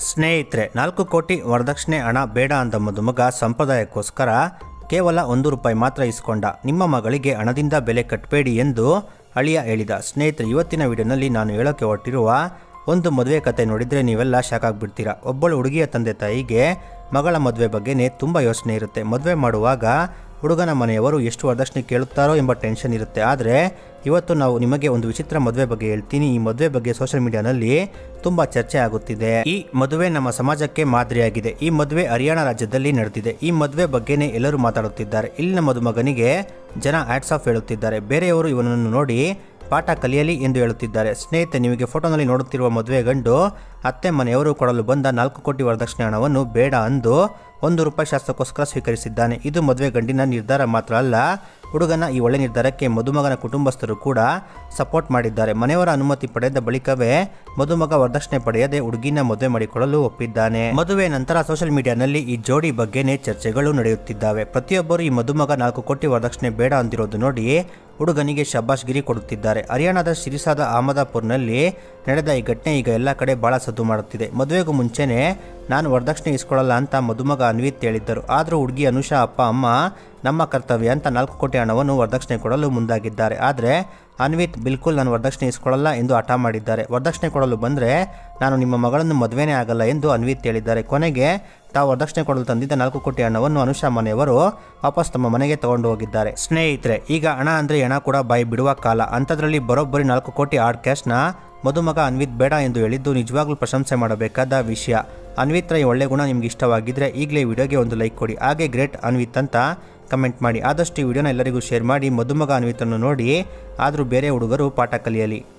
ಸ್ನೇಹಿತರೆ ನಾಲ್ಕು ಕೋಟಿ ವರದಕ್ಷಿಣೆ ಹಣ ಬೇಡ ಅಂದ ಮದುಮಗ ಸಂಪ್ರದಾಯಕ್ಕೋಸ್ಕರ ಕೇವಲ ಒಂದು ರೂಪಾಯಿ ಮಾತ್ರ ಇಸ್ಕೊಂಡ ನಿಮ್ಮ ಮಗಳಿಗೆ ಹಣದಿಂದ ಬೆಲೆ ಕಟ್ಟಬೇಡಿ ಎಂದು ಅಳಿಯ ಹೇಳಿದ ಸ್ನೇಹಿತರೆ ಇವತ್ತಿನ ವಿಡಿಯೋನಲ್ಲಿ ನಾನು ಹೇಳೋಕೆ ಹೊರಟಿರುವ ಒಂದು ಮದುವೆ ಕತೆ ನೋಡಿದರೆ ನೀವೆಲ್ಲ ಶಾಕ್ ಆಗಿಬಿಡ್ತೀರಾ ಒಬ್ಬಳು ಹುಡುಗಿಯ ತಂದೆ ತಾಯಿಗೆ ಮಗಳ ಮದುವೆ ಬಗ್ಗೆನೇ ತುಂಬ ಯೋಚನೆ ಇರುತ್ತೆ ಮದುವೆ ಮಾಡುವಾಗ ಹುಡುಗನ ಮನೆಯವರು ಎಷ್ಟು ವರದಕ್ಷಿಣೆ ಕೇಳುತ್ತಾರೋ ಎಂಬ ಟೆನ್ಷನ್ ಇರುತ್ತೆ ಆದರೆ ಇವತ್ತು ನಾವು ನಿಮಗೆ ಒಂದು ವಿಚಿತ್ರ ಮದುವೆ ಬಗ್ಗೆ ಹೇಳ್ತೀನಿ ಈ ಮದುವೆ ಬಗ್ಗೆ ಸೋಷಿಯಲ್ ಮೀಡಿಯಾನಲ್ಲಿ ತುಂಬ ಚರ್ಚೆ ಆಗುತ್ತಿದೆ ಈ ಮದುವೆ ನಮ್ಮ ಸಮಾಜಕ್ಕೆ ಮಾದರಿಯಾಗಿದೆ ಈ ಮದುವೆ ಹರಿಯಾಣ ರಾಜ್ಯದಲ್ಲಿ ನಡೆದಿದೆ ಈ ಮದುವೆ ಬಗ್ಗೆನೇ ಎಲ್ಲರೂ ಮಾತಾಡುತ್ತಿದ್ದಾರೆ ಇಲ್ಲಿನ ಮದುಮಗನಿಗೆ ಜನ ಆಟ್ಸ್ ಆಫ್ ಹೇಳುತ್ತಿದ್ದಾರೆ ಬೇರೆಯವರು ಇವನನ್ನು ನೋಡಿ ಪಾಠ ಕಲಿಯಲಿ ಎಂದು ಹೇಳುತ್ತಿದ್ದಾರೆ ಸ್ನೇಹಿತೆ ನಿಮಗೆ ಫೋಟೋನಲ್ಲಿ ನೋಡುತ್ತಿರುವ ಮದುವೆ ಗಂಡು ಅತ್ತೆ ಮನೆಯವರು ಕೊಡಲು ಬಂದ ನಾಲ್ಕು ಕೋಟಿ ವರದಕ್ಷಿಣೆ ಹಣವನ್ನು ಬೇಡ ಅಂದು ಒಂದು ರೂಪಾಯಿ ಶಾಸ್ತ್ರಕ್ಕೋಸ್ಕರ ಸ್ವೀಕರಿಸಿದ್ದಾನೆ ಇದು ಮದುವೆ ಗಂಡಿನ ನಿರ್ಧಾರ ಮಾತ್ರ ಅಲ್ಲ ಹುಡುಗನ ಈ ಒಳ್ಳೆ ನಿರ್ಧಾರಕ್ಕೆ ಮದುಮಗನ ಕುಟುಂಬಸ್ಥರು ಕೂಡ ಸಪೋರ್ಟ್ ಮಾಡಿದ್ದಾರೆ ಮನೆಯವರ ಅನುಮತಿ ಪಡೆದ ಬಳಿಕವೇ ಮದುಮಗ ವರದಕ್ಷಿಣೆ ಪಡೆಯದೆ ಹುಡುಗಿನ ಮದುವೆ ಮಾಡಿಕೊಳ್ಳಲು ಒಪ್ಪಿದ್ದಾನೆ ಮದುವೆ ನಂತರ ಸೋಷಿಯಲ್ ಮೀಡಿಯಾನಲ್ಲಿ ಈ ಜೋಡಿ ಬಗ್ಗೆನೇ ಚರ್ಚೆಗಳು ನಡೆಯುತ್ತಿದ್ದಾವೆ ಪ್ರತಿಯೊಬ್ಬರು ಈ ಮದುಮಗ ನಾಲ್ಕು ಕೋಟಿ ವರದಕ್ಷಿಣೆ ಬೇಡ ಅಂದಿರೋದು ನೋಡಿ ಹುಡುಗನಿಗೆ ಶಬ್ಬಾಷ್ಗಿರಿ ಕೊಡುತ್ತಿದ್ದಾರೆ ಹರಿಯಾಣದ ಸಿರಿಸಾದ ಅಹಮದಾಪುರ್ನಲ್ಲಿ ನಡೆದ ಈ ಘಟನೆ ಈಗ ಎಲ್ಲ ಕಡೆ ಬಹಳ ಸದ್ದು ಮಾಡುತ್ತಿದೆ ಮದುವೆಗೂ ಮುಂಚೆನೆ ನಾನು ವರದಕ್ಷಿಣೆ ಇಸ್ಕೊಳ್ಳಲ್ಲ ಅಂತ ಮದುಮಗ ಅನ್ವಿತ್ ಹೇಳಿದ್ದರು ಆದರೂ ಹುಡುಗಿ ಅನುಷಾ ಅಪ್ಪ ಅಮ್ಮ ನಮ್ಮ ಕರ್ತವ್ಯ ಅಂತ ನಾಲ್ಕು ಕೋಟಿ ಹಣವನ್ನು ವರದಕ್ಷಿಣೆ ಕೊಡಲು ಮುಂದಾಗಿದ್ದಾರೆ ಆದರೆ ಅನ್ವಿತ್ ಬಿಲ್ಕುಲ್ ನಾನು ವರದಕ್ಷಿಣೆ ಇಸ್ಕೊಳ್ಳಲ್ಲ ಎಂದು ಹಠ ಮಾಡಿದ್ದಾರೆ ವರದಕ್ಷಿಣೆ ಕೊಡಲು ಬಂದರೆ ನಾನು ನಿಮ್ಮ ಮಗಳನ್ನು ಮದುವೆನೇ ಆಗಲ್ಲ ಎಂದು ಅನ್ವಿತ್ ಹೇಳಿದ್ದಾರೆ ಕೊನೆಗೆ ತಾವು ವರದಕ್ಷಿಣೆ ಕೊಡಲು ತಂದಿದ್ದ ನಾಲ್ಕು ಕೋಟಿ ಹಣವನ್ನು ಅನುಷಾ ಮನೆಯವರು ವಾಪಸ್ ತಮ್ಮ ಮನೆಗೆ ತಗೊಂಡು ಹೋಗಿದ್ದಾರೆ ಸ್ನೇಹಿತರೆ ಈಗ ಹಣ ಅಂದರೆ ಹಣ ಕೂಡ ಬಾಯಿ ಬಿಡುವ ಕಾಲ ಅಂಥದ್ರಲ್ಲಿ ಬರೋಬ್ಬರಿ ನಾಲ್ಕು ಕೋಟಿ ಹಾರ್ಡ್ ಕ್ಯಾಶ್ನ ಮದುಮಗ ಅನ್ವಿತ್ ಬೇಡ ಎಂದು ಹೇಳಿದ್ದು ನಿಜವಾಗ್ಲೂ ಪ್ರಶಂಸೆ ಮಾಡಬೇಕಾದ ವಿಷಯ ಅನ್ವಿತ್ರ ಈ ಒಳ್ಳೆ ಗುಣ ನಿಮ್ಗೆ ಇಷ್ಟವಾಗಿದ್ದರೆ ಈಗಲೇ ವಿಡಿಯೋಗೆ ಒಂದು ಲೈಕ್ ಕೊಡಿ ಹಾಗೆ ಗ್ರೇಟ್ ಅನ್ವಿತ್ ಅಂತ ಕಮೆಂಟ್ ಮಾಡಿ ಆದಷ್ಟು ಈ ವಿಡಿಯೋನ ಎಲ್ಲರಿಗೂ ಶೇರ್ ಮಾಡಿ ಮದುಮಗ ಅನ್ವಿತನ್ನು ನೋಡಿ ಆದರೂ ಬೇರೆ ಹುಡುಗರು ಪಾಠ ಕಲಿಯಲಿ